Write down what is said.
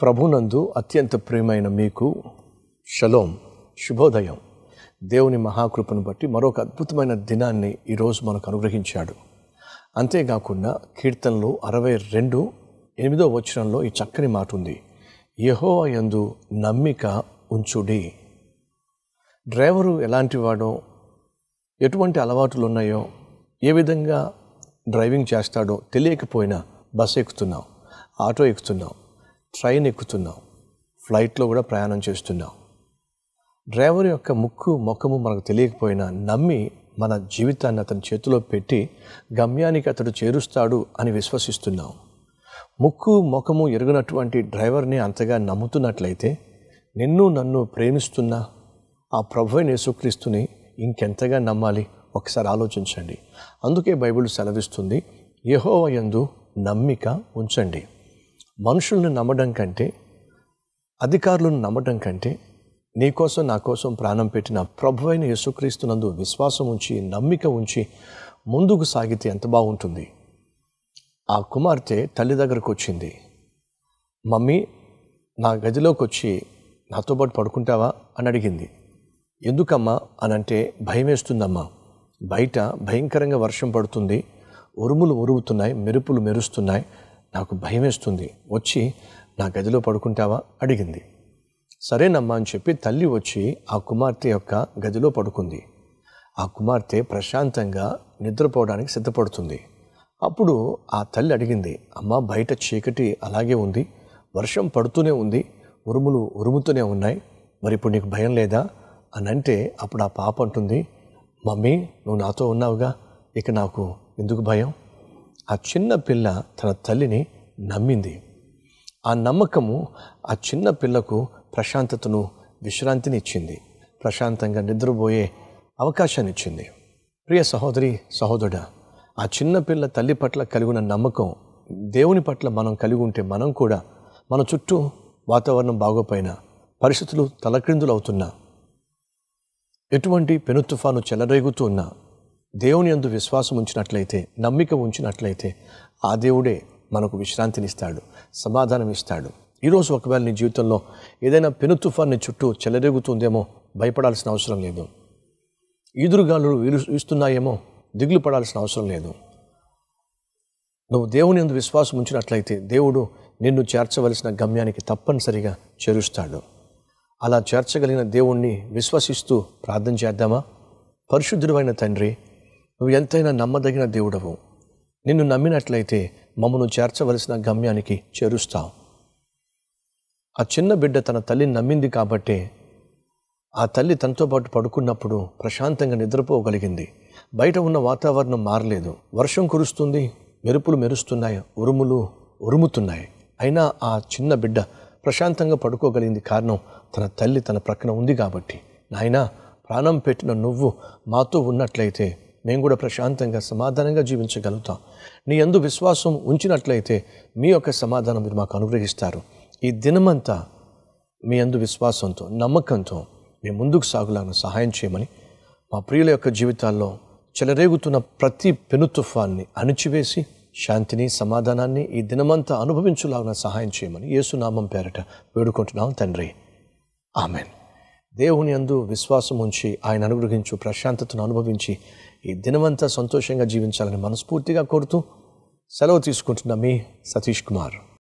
ప్రభునందు అత్యంత ప్రియమైన మీకు షలోం శుభోదయం దేవుని మహాకృపను బట్టి మరొక అద్భుతమైన దినాన్ని ఈరోజు మనకు అనుగ్రహించాడు అంతేకాకుండా కీర్తనలు అరవై రెండు ఎనిమిదో వచనంలో ఈ చక్కని మాట ఉంది యహో యందు నమ్మిక ఉంచుడి డ్రైవరు ఎలాంటి వాడో ఎటువంటి అలవాట్లు ఉన్నాయో ఏ విధంగా డ్రైవింగ్ చేస్తాడో తెలియకపోయినా బస్సు ఎక్కుతున్నాం ఆటో ఎక్కుతున్నాం ట్రైన్ ఎక్కుతున్నాం ఫ్లైట్లో కూడా ప్రయాణం చేస్తున్నాం డ్రైవర్ యొక్క ముక్కు ముఖము మనకు తెలియకపోయినా నమ్మి మన జీవితాన్ని అతని చేతిలో పెట్టి గమ్యానికి అతడు చేరుస్తాడు అని విశ్వసిస్తున్నాం ముక్కు ముఖము ఎరుగనటువంటి డ్రైవర్ని అంతగా నమ్ముతున్నట్లయితే నిన్ను నన్ను ప్రేమిస్తున్న ఆ ప్రభు యేసుక్రీస్తుని ఇంకెంతగా నమ్మాలి ఒకసారి ఆలోచించండి అందుకే బైబిల్ సెలవిస్తుంది యెహోవా యందు నమ్మిక ఉంచండి మనుషుల్ని నమ్మడం కంటే అధికారులను నమ్మడం కంటే నీకోసం నా కోసం ప్రాణం పెట్టిన ప్రభు అయిన యేసుక్రీస్తునందు విశ్వాసం ఉంచి నమ్మిక ఉంచి ముందుకు సాగితే ఎంత బాగుంటుంది ఆ కుమార్తె తల్లి దగ్గరకు వచ్చింది మమ్మీ నా గదిలోకి వచ్చి నాతో పాటు పడుకుంటావా అని అడిగింది ఎందుకమ్మా అని అంటే భయం వేస్తుందమ్మా బయట భయంకరంగా వర్షం పడుతుంది ఉరుములు ఉరుముతున్నాయి మెరుపులు మెరుస్తున్నాయి నాకు భయం వేస్తుంది వచ్చి నా గదిలో పడుకుంటావా అడిగింది సరేనమ్మా అని చెప్పి తల్లి వచ్చి ఆ కుమార్తె యొక్క గదిలో పడుకుంది ఆ కుమార్తె ప్రశాంతంగా నిద్రపోవడానికి సిద్ధపడుతుంది అప్పుడు ఆ తల్లి అడిగింది అమ్మ బయట చీకటి అలాగే ఉంది వర్షం పడుతూనే ఉంది ఉరుములు ఉరుముతూనే ఉన్నాయి మరి ఇప్పుడు నీకు భయం లేదా అని అంటే అప్పుడు ఆ పాప అంటుంది మమ్మీ నువ్వు నాతో ఉన్నావుగా ఇక నాకు ఎందుకు భయం ఆ చిన్న పిల్ల తన తల్లిని నమ్మింది ఆ నమ్మకము ఆ చిన్న పిల్లకు ప్రశాంతతను విశ్రాంతిని ఇచ్చింది ప్రశాంతంగా నిద్రపోయే అవకాశాన్ని ఇచ్చింది ప్రియ సహోదరి సహోదరుడా ఆ చిన్న పిల్ల తల్లి పట్ల కలిగిన నమ్మకం దేవుని పట్ల మనం కలిగి ఉంటే మనం కూడా మన చుట్టూ వాతావరణం బాగోపోయినా పరిస్థితులు తలక్రిందులు అవుతున్నా ఎటువంటి పెను తుఫాను చెలరేగుతూ ఉన్నా దేవుని యందు విశ్వాసం ఉంచినట్లయితే నమ్మిక ఉంచినట్లయితే ఆ దేవుడే మనకు విశ్రాంతినిస్తాడు సమాధానం ఇస్తాడు ఈరోజు ఒకవేళ నీ జీవితంలో ఏదైనా పెను తుఫాన్ని చుట్టూ చెలరేగుతుందేమో భయపడాల్సిన అవసరం లేదు ఈదురుగాలు వీస్తున్నాయేమో దిగులు పడాల్సిన అవసరం లేదు నువ్వు దేవుని యందు విశ్వాసం ఉంచినట్లయితే దేవుడు నిన్ను చేర్చవలసిన గమ్యానికి తప్పనిసరిగా చేరుస్తాడు అలా చేర్చగలిగిన దేవుణ్ణి విశ్వసిస్తూ ప్రార్థన చేద్దామా పరిశుద్ధుడైన తండ్రి నువ్వు ఎంతైనా నమ్మదగిన దేవుడవు నిన్ను నమ్మినట్లయితే మమ్మను చేర్చవలసిన గమ్యానికి చేరుస్తావు ఆ చిన్న బిడ్డ తన తల్లిని నమ్మింది కాబట్టే ఆ తల్లి తనతో పాటు పడుకున్నప్పుడు ప్రశాంతంగా నిద్రపోగలిగింది బయట ఉన్న వాతావరణం మారలేదు వర్షం కురుస్తుంది మెరుపులు మెరుస్తున్నాయి ఉరుములు ఉరుముతున్నాయి అయినా ఆ చిన్న బిడ్డ ప్రశాంతంగా పడుకోగలిగింది కారణం తన తల్లి తన ప్రక్కన ఉంది కాబట్టి నాయనా ప్రాణం పెట్టిన నువ్వు మాతో ఉన్నట్లయితే మేము కూడా ప్రశాంతంగా సమాధానంగా జీవించగలుగుతాం నీ అందు విశ్వాసం ఉంచినట్లయితే మీ యొక్క సమాధానం మీరు మాకు అనుగ్రహిస్తారు ఈ దినమంతా మీ అందు విశ్వాసంతో నమ్మకంతో మేము ముందుకు సాగులాగా సహాయం చేయమని మా ప్రియుల యొక్క జీవితాల్లో చెలరేగుతున్న ప్రతి పెను తుఫాన్ని అణిచివేసి శాంతిని సమాధానాన్ని ఈ దినమంతా అనుభవించులాగా సహాయం చేయమని యేసునామం పేరట వేడుకుంటున్నాం తండ్రి ఆమెన్ దేవుని అందు విశ్వాసం ఉంచి ఆయన అనుగ్రహించు ప్రశాంతతను అనుభవించి ఈ దినమంతా సంతోషంగా జీవించాలని మనస్ఫూర్తిగా కోరుతూ సెలవు తీసుకుంటున్న మీ సతీష్ కుమార్